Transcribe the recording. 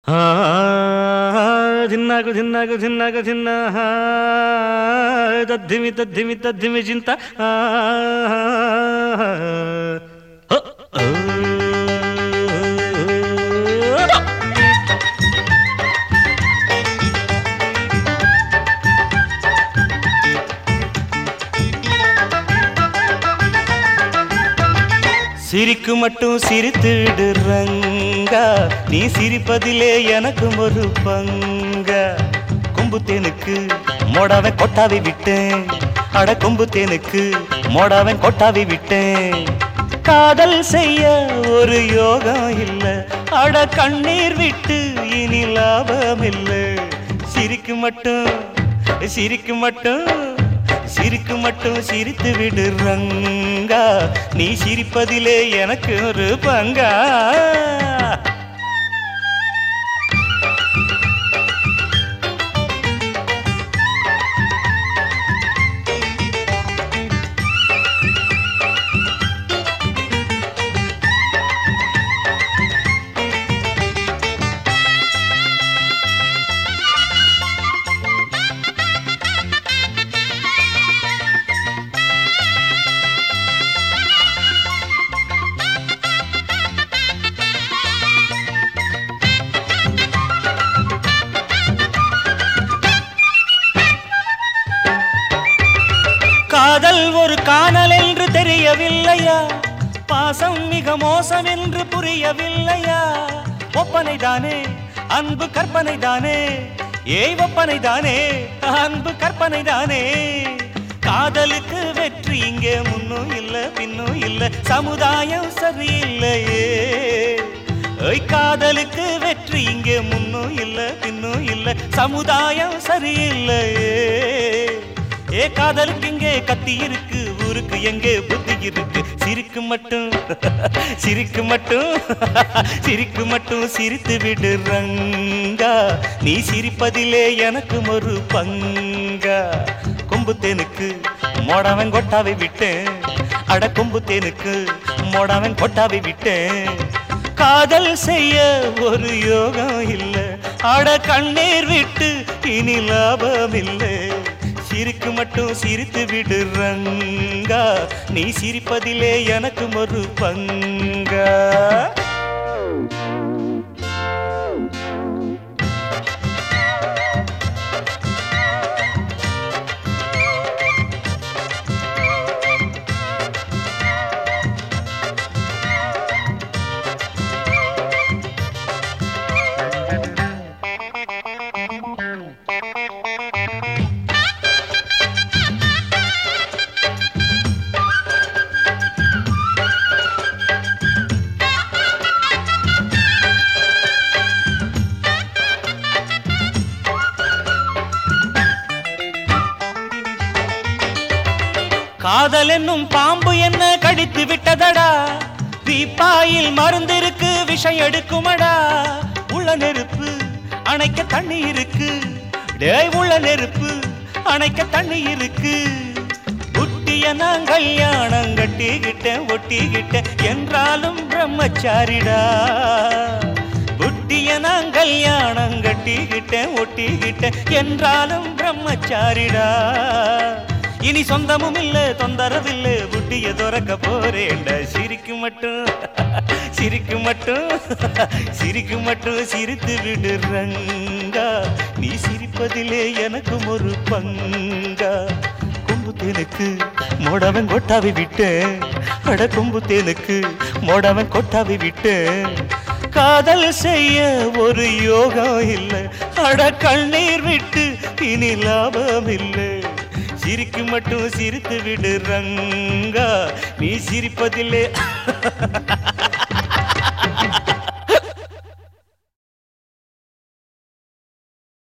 ఆ, ధిన్నాకు ధిన్నాకు ధిన్నాకు ధిన్న తద్ధిమి తద్ధిమి తద్ధిమి చింత ఆ, హో, ఓ. சிரிக்கு மட்டும் சிரித்து விடு ரங்கா நீ சிரிப்பதிலே எனக்கும் ஒரு பங்கா கொம்பு தேனுக்கு மோடாவன் கொட்டாவி விட்டேன் அட கொம்பு தேனுக்கு மோடாவன் கொட்டாவி விட்டேன் காதல் செய்ய ஒரு யோகம் இல்ல அட கண்ணீர் விட்டு இனி லாபம் இல்ல சிரிக்கு மட்டும் சிரிக்கு மட்டும் சிரிக்கு மட்டும் சிரித்து விடு ரங்கா நீ சிரிப்பதிலே எனக்கு ஒரு பங்கா காதல் ஒரு காணல் என்று தெரியவில்லையா பாசம் மிக மோசம் என்று புரியவில்லையா ஒப்பனை தானே அன்பு கற்பனை தானே ஏய் ஒப்பனை தானே அன்பு கற்பனை தானே காதலுக்கு வெற்றி இங்கே முன்னும் இல்ல பின்னும் இல்ல சமுதாயம் சரியில்லையே ஏய் காதலுக்கு வெற்றி இங்கே முன்னும் இல்ல பின்னும் இல்ல சமுதாயம் சரியில்லையே ஏ காதலுக்கு இங்கே கத்தி இருக்கு ஊருக்கு எங்கே புத்தி இருக்கு சிரிக்கு மட்டும் சிரிக்கு மட்டும் சிரிக்கு மட்டும் சிரித்து விடு ரங்கா நீ சிரிப்பதிலே எனக்கு ஒரு பங்கா கொம்பு தேனுக்கு மோடாவன் கொட்டாவை விட்டேன் அட கொம்பு தேனுக்கு மோடாவன் கொட்டாவை விட்டேன் காதல் செய்ய ஒரு யோகம் இல்ல அட கண்ணீர் விட்டு இனி லாபம் இல்லை சிரிக்கு மட்டும் சிரித்து விடு ரங்கா நீ சிரிப்பதிலே எனக்கு ஒரு பங்கா காதல் என்னும் பாம்பு என்ன கடித்து விட்டதடா தீப்பாயில் மருந்திருக்கு விஷம் எடுக்குமடா உள்ள நெருப்பு அணைக்க தண்ணி இருக்கு டேய் உள்ள நெருப்பு அணைக்க தண்ணி இருக்கு குட்டிய நான் கல்யாணம் கட்டிக்கிட்டேன் ஒட்டிக்கிட்டேன் என்றாலும் பிரம்மச்சாரிடா புட்டிய நான் கல்யாணம் கட்டிக்கிட்டேன் ஒட்டிக்கிட்டேன் என்றாலும் பிரம்மச்சாரிடா இனி சொந்தமும் இல்ல தொந்தரவில்ல புட்டிய துறக்க போறேன்டா சிரிக்கு மட்டும் சிரிக்கு மட்டும் சிரிக்கு மட்டும் சிரித்து விடு ரங்கா நீ சிரிப்பதிலே எனக்கும் ஒரு பங்கா கொம்பு தேனுக்கு மோடவன் கொட்டாவி விட்டேன் அட கொம்பு தேனுக்கு மோடவன் கொட்டாவி விட்டேன் காதல் செய்ய ஒரு யோகம் இல்ல அட கண்ணீர் விட்டு இனி லாபம் இல்லை சிரிக்கு மட்டும் சிரித்து விடு ரங்கா நீ சிரிப்பதில்லை